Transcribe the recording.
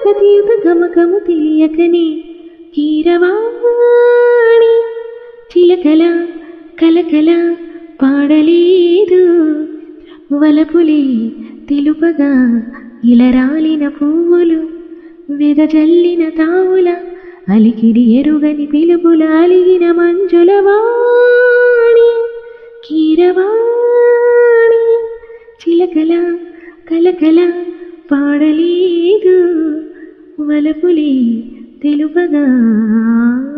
గతియుత గమకము తెలియకని కీరవాణి చిలకల కలకల పాడలేదు వలపులి తెలుపగా ఇలరాలిన పువ్వులు వెదజల్లిన తావుల అలికిడి ఎరుగని పిలుపుల అలిగిన మంజుల వాణి కీరవాణి చిలకల కలకల పాడలేదు వలపులి తెలుపగా